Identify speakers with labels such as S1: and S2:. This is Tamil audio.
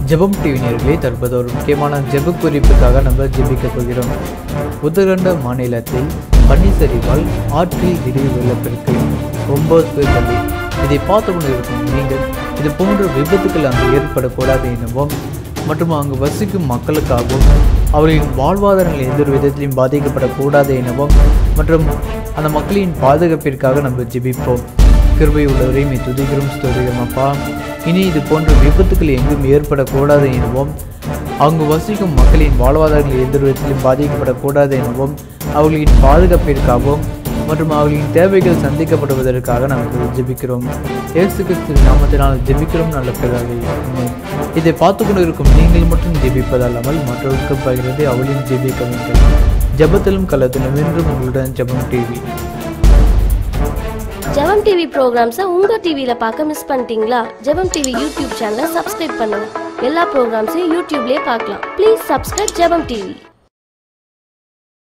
S1: ஜெபம் டிவி நேர்களே தற்போது ஒரு முக்கியமான ஜெப குறிப்புக்காக நம்ம ஜெபிக்க போகிறோம் உத்தரகண்ட மாநிலத்தில் பன்னிசரிவால் ஆற்றில் திடீர் வெள்ளப்பெருக்கு ஒன்பது பேர் பலி இதை பார்த்து கொண்டு இருக்கும் நீங்கள் இது போன்ற விபத்துக்கள் அங்கு ஏற்படக்கூடாது எனவும் மற்றும் அங்கு வசிக்கும் மக்களுக்காகவும் அவர்களின் வாழ்வாதாரங்கள் எந்த ஒரு விதத்திலும் பாதிக்கப்படக்கூடாது எனவும் மற்றும் அந்த மக்களின் பாதுகாப்பிற்காக நம்ம ஜெபிப்போம் கிருபை உள்ளவரையும் துதிக்கிறோம் ஸ்தோதிக்கிறோம் அப்பா இனி இது போன்ற விபத்துக்கள் எங்கும் ஏற்படக்கூடாது எனவும் அங்கு வசிக்கும் மக்களின் வாழ்வாதாரங்கள் எந்த ஒரு விதத்திலும் பாதிக்கப்படக்கூடாது எனவும் அவர்களின் பாதுகாப்பிற்காகவும் மற்றும் அவர்களின் தேவைகள் சந்திக்கப்படுவதற்காக நாங்கள் ஜெபிக்கிறோம் இயேசு கிறிஸ்து நாமத்தினால் ஜெபிக்கிறோம் நல்ல பிறகு இதை பார்த்து கொண்டு இருக்கும் நீங்கள் மட்டும் ஜெபிப்பதல்லாமல் மற்றவருக்கு பகிர்ந்து அவளையும் ஜெபிக்க வேண்டும் ஜெபத்திலும் கலத்திலும் என்றும் உங்களுடன் ஜெபம் டிவி
S2: ஜெபம் டிவி ப்ரோக்ராம்ஸை உங்கள் டிவியில் பார்க்க மிஸ் பண்ணிட்டீங்களா ஜெபம் டிவி யூடியூப் சேனலை சப்ஸ்கிரைப் பண்ணுங்க எல்லா ப்ரோக்ராம்ஸையும் யூடியூப்லேயே பார்க்கலாம் ப்ளீஸ் சப்ஸ்கிரைப் ஜெபம் டிவி